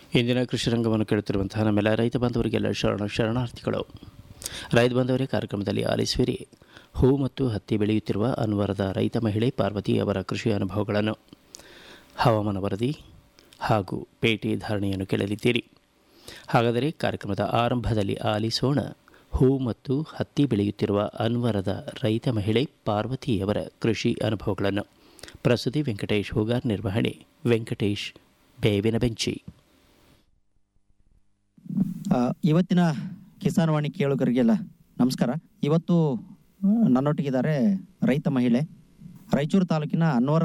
ಇಂದಿನ ಕೃಷಿ ರಂಗವನ್ನು ಕೇಳುತ್ತಿರುವಂತಹ ನಮ್ಮೆಲ್ಲ ರೈತ ಬಾಂಧವರಿಗೆಲ್ಲ ಶರಣ ಶರಣಾರ್ಥಿಗಳು ರೈತ ಬಾಂಧವರೇ ಕಾರ್ಯಕ್ರಮದಲ್ಲಿ ಆಲಿಸುವಿರಿ ಹೂ ಮತ್ತು ಹತ್ತಿ ಬೆಳೆಯುತ್ತಿರುವ ಅನ್ವರದ ರೈತ ಮಹಿಳೆ ಪಾರ್ವತಿ ಅವರ ಕೃಷಿ ಅನುಭವಗಳನ್ನು ಹವಾಮಾನ ವರದಿ ಹಾಗೂ ಪೇಟೆ ಧಾರಣೆಯನ್ನು ಕೇಳಲಿದ್ದೀರಿ ಹಾಗಾದರೆ ಕಾರ್ಯಕ್ರಮದ ಆರಂಭದಲ್ಲಿ ಆಲಿಸೋಣ ಹೂ ಮತ್ತು ಹತ್ತಿ ಬೆಳೆಯುತ್ತಿರುವ ಅನ್ವರದ ರೈತ ಮಹಿಳೆ ಪಾರ್ವತಿಯವರ ಕೃಷಿ ಅನುಭವಗಳನ್ನು ಪ್ರಸ್ತುತಿ ವೆಂಕಟೇಶ್ ಹೂಗಾರ್ ನಿರ್ವಹಣೆ ವೆಂಕಟೇಶ್ ಬೇವಿನ ಬೆಂಚಿ ಆ, ಇವತ್ತಿನ ಕಿಸಾನ್ ವಾಣಿ ಕೇಳುಗರಿಗೆಲ್ಲ ನಮಸ್ಕಾರ ಇವತ್ತು ಆ, ನನ್ನೊಟ್ಟಿಗಿದ್ದಾರೆ ರೈತ ಮಹಿಳೆ ರಾಯಚೂರು ತಾಲೂಕಿನ ಅನ್ವರ